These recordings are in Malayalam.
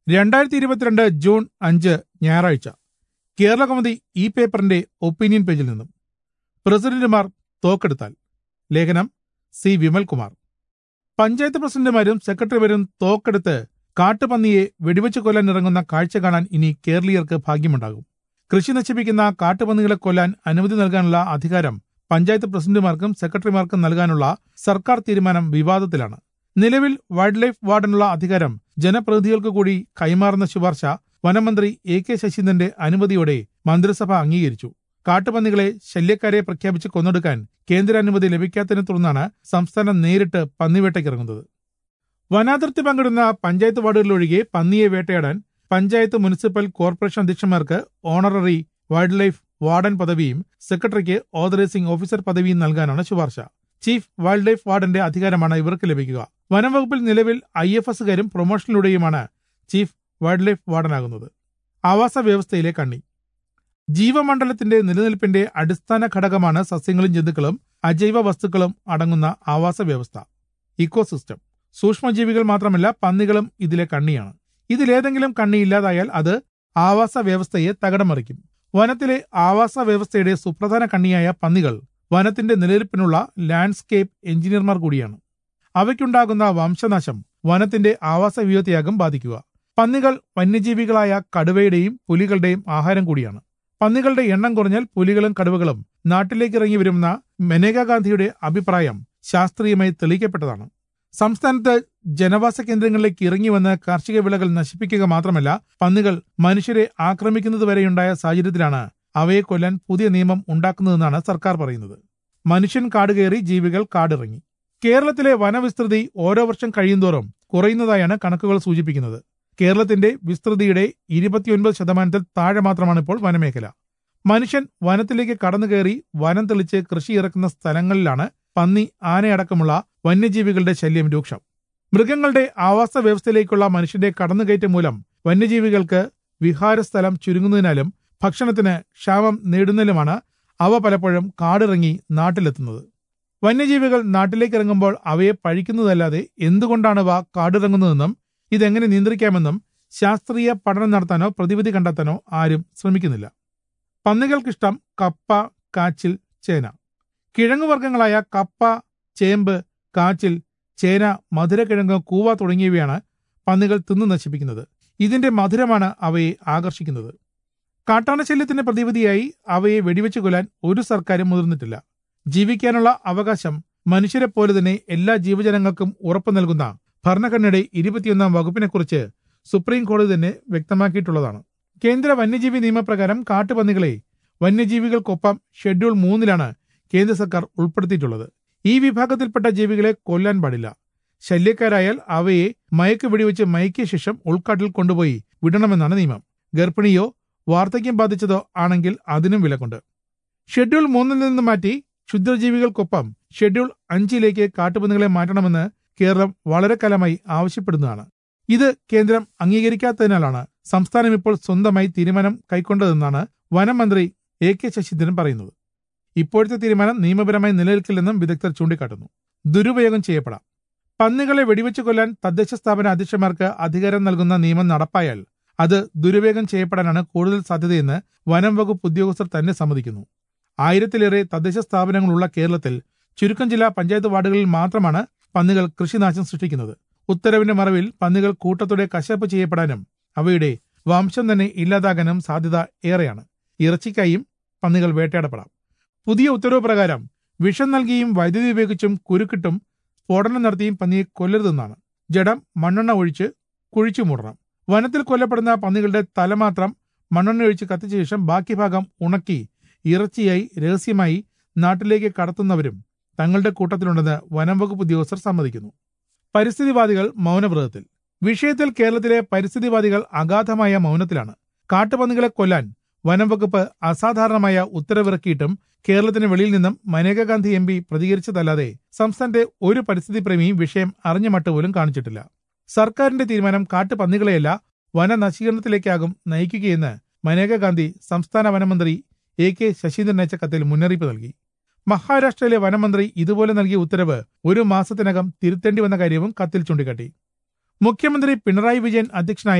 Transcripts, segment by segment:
രണ്ടായിരത്തി ഇരുപത്തിരണ്ട് ജൂൺ അഞ്ച് ഞായറാഴ്ച കേരള കൗമുദി ഈ പേപ്പറിന്റെ ഒപ്പീനിയൻ പേജിൽ നിന്നും പ്രസിഡന്റുമാർ തോക്കെടുത്താൽ ലേഖനം സി വിമൽകുമാർ പഞ്ചായത്ത് പ്രസിഡന്റുമാരും സെക്രട്ടറിമാരും തോക്കെടുത്ത് കാട്ടുപന്നിയെ വെടിവെച്ച് കൊല്ലാൻ ഇറങ്ങുന്ന കാഴ്ച കാണാൻ ഇനി കേരളീയർക്ക് ഭാഗ്യമുണ്ടാകും കൃഷി നശിപ്പിക്കുന്ന കാട്ടുപന്നികളെ കൊല്ലാൻ അനുമതി നൽകാനുള്ള അധികാരം പഞ്ചായത്ത് പ്രസിഡന്റുമാർക്കും സെക്രട്ടറിമാർക്കും നൽകാനുള്ള സർക്കാർ തീരുമാനം വിവാദത്തിലാണ് നിലവിൽ വൈൽഡ് ലൈഫ് വാർഡനുള്ള അധികാരം ജനപ്രതിനിധികൾക്ക് കൂടി കൈമാറുന്ന ശുപാർശ വനമന്ത്രി എ കെ ശശീന്ദ്രന്റെ അനുമതിയോടെ മന്ത്രിസഭ അംഗീകരിച്ചു കാട്ടുപന്നികളെ ശല്യക്കാരെ പ്രഖ്യാപിച്ച് കൊന്നൊടുക്കാൻ കേന്ദ്രാനുമതി ലഭിക്കാത്തതിനെ തുടർന്നാണ് സംസ്ഥാനം നേരിട്ട് പന്നിവേട്ടയ്ക്കിറങ്ങുന്നത് വനാതിർത്തി പങ്കിടുന്ന പഞ്ചായത്ത് വാർഡുകളിലൊഴികെ പന്നിയെ വേട്ടയാടാൻ പഞ്ചായത്ത് മുനിസിപ്പൽ കോർപ്പറേഷൻ അധ്യക്ഷന്മാർക്ക് ഓണററി വൈൽഡ് ലൈഫ് വാർഡൻ പദവിയും സെക്രട്ടറിക്ക് ഓതറൈസിംഗ് ഓഫീസർ പദവിയും നൽകാനാണ് ശുപാർശ ചീഫ് വൈൽഡ് ലൈഫ് വാർഡന്റെ അധികാരമാണ് ഇവർക്ക് ലഭിക്കുക വനം വകുപ്പിൽ നിലവിൽ ഐ എഫ് എസുകാരും പ്രൊമോഷനിലൂടെയുമാണ് ചീഫ് വൈൽഡ് ലൈഫ് വാർഡനാകുന്നത് ആവാസ വ്യവസ്ഥയിലെ കണ്ണി ജീവമണ്ഡലത്തിന്റെ നിലനിൽപ്പിന്റെ അടിസ്ഥാന ഘടകമാണ് സസ്യങ്ങളും ജന്തുക്കളും അജൈവ വസ്തുക്കളും അടങ്ങുന്ന ആവാസ വ്യവസ്ഥ ഇക്കോസിസ്റ്റം സൂക്ഷ്മജീവികൾ മാത്രമല്ല പന്നികളും ഇതിലെ കണ്ണിയാണ് ഇതിലേതെങ്കിലും കണ്ണി ഇല്ലാതായാൽ അത് ആവാസ വ്യവസ്ഥയെ തകടം മറിക്കും വനത്തിലെ ആവാസ വ്യവസ്ഥയുടെ സുപ്രധാന കണ്ണിയായ പന്നികൾ വനത്തിന്റെ നിലനിൽപ്പിനുള്ള ലാൻഡ്സ്കേപ്പ് എഞ്ചിനീയർമാർ കൂടിയാണ് അവയ്ക്കുണ്ടാകുന്ന വംശനാശം വനത്തിന്റെ ആവാസ വ്യൂഹത്തെയാകും ബാധിക്കുക പന്നികൾ വന്യജീവികളായ കടുവയുടെയും പുലികളുടെയും ആഹാരം കൂടിയാണ് പന്നികളുടെ എണ്ണം കുറഞ്ഞാൽ പുലികളും കടുവകളും നാട്ടിലേക്ക് ഇറങ്ങി വരുന്ന മെനേക ഗാന്ധിയുടെ അഭിപ്രായം ശാസ്ത്രീയമായി തെളിയിക്കപ്പെട്ടതാണ് സംസ്ഥാനത്ത് ജനവാസ കേന്ദ്രങ്ങളിലേക്ക് ഇറങ്ങി വന്ന് കാർഷിക വിളകൾ നശിപ്പിക്കുക മാത്രമല്ല പന്നികൾ മനുഷ്യരെ ആക്രമിക്കുന്നത് വരെയുണ്ടായ സാഹചര്യത്തിലാണ് അവയെ കൊല്ലാൻ പുതിയ നിയമം ഉണ്ടാക്കുന്നതെന്നാണ് സർക്കാർ പറയുന്നത് മനുഷ്യൻ കാട് കയറി ജീവികൾ കാടിറങ്ങി കേരളത്തിലെ വനവിസ്തൃതി ഓരോ വർഷം കഴിയുന്തോറും കുറയുന്നതായാണ് കണക്കുകൾ സൂചിപ്പിക്കുന്നത് കേരളത്തിന്റെ വിസ്തൃതിയുടെ ഇരുപത്തിയൊൻപത് ശതമാനത്തിൽ താഴെ മാത്രമാണ് ഇപ്പോൾ വനമേഖല മനുഷ്യൻ വനത്തിലേക്ക് കടന്നു കയറി വനം തെളിച്ച് കൃഷി ഇറക്കുന്ന സ്ഥലങ്ങളിലാണ് പന്നി ആനയടക്കമുള്ള വന്യജീവികളുടെ ശല്യം രൂക്ഷം മൃഗങ്ങളുടെ ആവാസ വ്യവസ്ഥയിലേക്കുള്ള മനുഷ്യന്റെ കടന്നുകയറ്റം മൂലം വന്യജീവികൾക്ക് വിഹാരസ്ഥലം ചുരുങ്ങുന്നതിനാലും ഭക്ഷണത്തിന് ക്ഷാമം നേടുന്നതിലുമാണ് അവ പലപ്പോഴും കാടിറങ്ങി നാട്ടിലെത്തുന്നത് വന്യജീവികൾ നാട്ടിലേക്ക് ഇറങ്ങുമ്പോൾ അവയെ പഴിക്കുന്നതല്ലാതെ എന്തുകൊണ്ടാണ് അവ കാടിറങ്ങുന്നതെന്നും ഇതെങ്ങനെ നിയന്ത്രിക്കാമെന്നും ശാസ്ത്രീയ പഠനം നടത്താനോ പ്രതിവിധി കണ്ടെത്താനോ ആരും ശ്രമിക്കുന്നില്ല പന്നികൾക്കിഷ്ടം കപ്പ കാച്ചിൽ ചേന കിഴങ്ങുവർഗ്ഗങ്ങളായ കപ്പ ചേമ്പ് കാച്ചിൽ ചേന മധുരക്കിഴങ്ങ് കൂവ തുടങ്ങിയവയാണ് പന്നികൾ തിന്നു നശിപ്പിക്കുന്നത് ഇതിന്റെ മധുരമാണ് അവയെ ആകർഷിക്കുന്നത് കാട്ടാനശല്യത്തിന്റെ പ്രതിവിധിയായി അവയെ വെടിവെച്ചു കൊല്ലാൻ ഒരു സർക്കാരും മുതിർന്നിട്ടില്ല ജീവിക്കാനുള്ള അവകാശം മനുഷ്യരെ പോലെ തന്നെ എല്ലാ ജീവജനങ്ങൾക്കും ഉറപ്പു നൽകുന്ന ഭരണഘടനയുടെ ഇരുപത്തിയൊന്നാം വകുപ്പിനെക്കുറിച്ച് സുപ്രീം കോടതി തന്നെ വ്യക്തമാക്കിയിട്ടുള്ളതാണ് കേന്ദ്ര വന്യജീവി നിയമപ്രകാരം കാട്ടുപന്നികളെ വന്യജീവികൾക്കൊപ്പം ഷെഡ്യൂൾ മൂന്നിലാണ് കേന്ദ്ര സർക്കാർ ഉൾപ്പെടുത്തിയിട്ടുള്ളത് ഈ വിഭാഗത്തിൽപ്പെട്ട ജീവികളെ കൊല്ലാൻ പാടില്ല ശല്യക്കാരായാൽ അവയെ മയക്ക് വെടിവെച്ച് മയക്കിയ ശേഷം ഉൾക്കാട്ടിൽ കൊണ്ടുപോയി വിടണമെന്നാണ് നിയമം ഗർഭിണിയോ വാർദ്ധക്യം ബാധിച്ചതോ ആണെങ്കിൽ അതിനും വിലക്കുണ്ട് ഷെഡ്യൂൾ മൂന്നിൽ നിന്ന് മാറ്റി ക്ഷുദ്രജീവികൾക്കൊപ്പം ഷെഡ്യൂൾ അഞ്ചിലേക്ക് കാട്ടുപന്നികളെ മാറ്റണമെന്ന് കേരളം വളരെ കാലമായി ആവശ്യപ്പെടുന്നതാണ് ഇത് കേന്ദ്രം അംഗീകരിക്കാത്തതിനാലാണ് സംസ്ഥാനം ഇപ്പോൾ സ്വന്തമായി തീരുമാനം കൈക്കൊണ്ടതെന്നാണ് വനം മന്ത്രി എ കെ ശശീന്ദ്രൻ പറയുന്നത് ഇപ്പോഴത്തെ തീരുമാനം നിയമപരമായി നിലനിൽക്കില്ലെന്നും വിദഗ്ധർ ചൂണ്ടിക്കാട്ടുന്നു ദുരുപയോഗം ചെയ്യപ്പെടാം പന്നികളെ വെടിവെച്ച് കൊല്ലാൻ തദ്ദേശ സ്ഥാപന അധ്യക്ഷന്മാർക്ക് അധികാരം നൽകുന്ന നിയമം നടപ്പായാൽ അത് ദുരുപയോഗം ചെയ്യപ്പെടാനാണ് കൂടുതൽ സാധ്യതയെന്ന് വനം വകുപ്പ് ഉദ്യോഗസ്ഥർ തന്നെ സമ്മതിക്കുന്നു ആയിരത്തിലേറെ തദ്ദേശ സ്ഥാപനങ്ങളുള്ള കേരളത്തിൽ ചുരുക്കം ജില്ലാ പഞ്ചായത്ത് വാർഡുകളിൽ മാത്രമാണ് പന്നികൾ കൃഷിനാശം സൃഷ്ടിക്കുന്നത് ഉത്തരവിന്റെ മറവിൽ പന്നികൾ കൂട്ടത്തോടെ കശാപ്പ് ചെയ്യപ്പെടാനും അവയുടെ വംശം തന്നെ ഇല്ലാതാകാനും സാധ്യത ഏറെയാണ് ഇറച്ചിക്കായും പന്നികൾ വേട്ടയാടപ്പെടാം പുതിയ ഉത്തരവ് പ്രകാരം വിഷം നൽകിയും വൈദ്യുതി ഉപയോഗിച്ചും കുരുക്കിട്ടും സ്ഫോടനം നടത്തിയും പന്നിയെ കൊല്ലരുതെന്നാണ് ജഡം മണ്ണെണ്ണ ഒഴിച്ച് കുഴിച്ചു മൂടണം വനത്തിൽ കൊല്ലപ്പെടുന്ന പന്നികളുടെ തല മാത്രം മണ്ണെണ്ണ ഒഴിച്ച് കത്തിച്ച ശേഷം ബാക്കി ഭാഗം ഉണക്കി ഇറച്ചിയായി രഹസ്യമായി നാട്ടിലേക്ക് കടത്തുന്നവരും തങ്ങളുടെ കൂട്ടത്തിലുണ്ടെന്ന് വനം വകുപ്പ് ഉദ്യോഗസ്ഥർ സമ്മതിക്കുന്നു പരിസ്ഥിതിവാദികൾ മൗനവ്രതത്തിൽ വിഷയത്തിൽ കേരളത്തിലെ പരിസ്ഥിതിവാദികൾ അഗാധമായ മൗനത്തിലാണ് കാട്ടുപന്നികളെ കൊല്ലാൻ വനം വകുപ്പ് അസാധാരണമായ ഉത്തരവിറക്കിയിട്ടും കേരളത്തിന് വെളിയിൽ നിന്നും മനേക ഗാന്ധി എം പി പ്രതികരിച്ചതല്ലാതെ സംസ്ഥാനത്തെ ഒരു പരിസ്ഥിതി പ്രേമിയും വിഷയം അറിഞ്ഞ മട്ട് പോലും കാണിച്ചിട്ടില്ല സർക്കാരിന്റെ തീരുമാനം കാട്ടുപന്നികളെയല്ല വനനശീകരണത്തിലേക്കാകും നയിക്കുകയെന്ന് മനേക ഗാന്ധി സംസ്ഥാന വനമന്ത്രി എ കെ ശശീന്ദ്രൻ അയച്ച കത്തിൽ മുന്നറിയിപ്പ് നൽകി മഹാരാഷ്ട്രയിലെ വനമന്ത്രി ഇതുപോലെ നൽകിയ ഉത്തരവ് ഒരു മാസത്തിനകം തിരുത്തേണ്ടി വന്ന കാര്യവും കത്തിൽ ചൂണ്ടിക്കാട്ടി മുഖ്യമന്ത്രി പിണറായി വിജയൻ അധ്യക്ഷനായ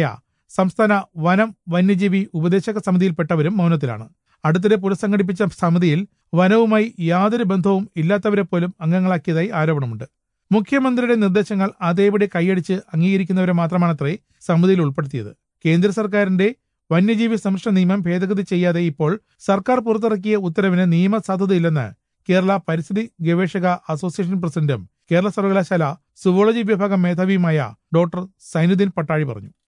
സംസ്ഥാന വനം വന്യജീവി ഉപദേശക സമിതിയിൽപ്പെട്ടവരും മൗനത്തിലാണ് അടുത്തിടെ പുനഃസംഘടിപ്പിച്ച സമിതിയിൽ വനവുമായി യാതൊരു ബന്ധവും ഇല്ലാത്തവരെ പോലും അംഗങ്ങളാക്കിയതായി ആരോപണമുണ്ട് മുഖ്യമന്ത്രിയുടെ നിർദ്ദേശങ്ങൾ അതേപടി കൈയടിച്ച് അംഗീകരിക്കുന്നവരെ മാത്രമാണത്രേ സമിതിയിൽ ഉൾപ്പെടുത്തിയത് കേന്ദ്ര സർക്കാരിന്റെ വന്യജീവി സംരക്ഷണ നിയമം ഭേദഗതി ചെയ്യാതെ ഇപ്പോൾ സർക്കാർ പുറത്തിറക്കിയ ഉത്തരവിന് നിയമസാധുതയില്ലെന്ന് കേരള പരിസ്ഥിതി ഗവേഷക അസോസിയേഷൻ പ്രസിഡന്റും കേരള സർവകലാശാല സുവോളജി വിഭാഗം മേധാവിയുമായ ഡോക്ടർ സൈനുദ്ദീൻ പട്ടാഴി പറഞ്ഞു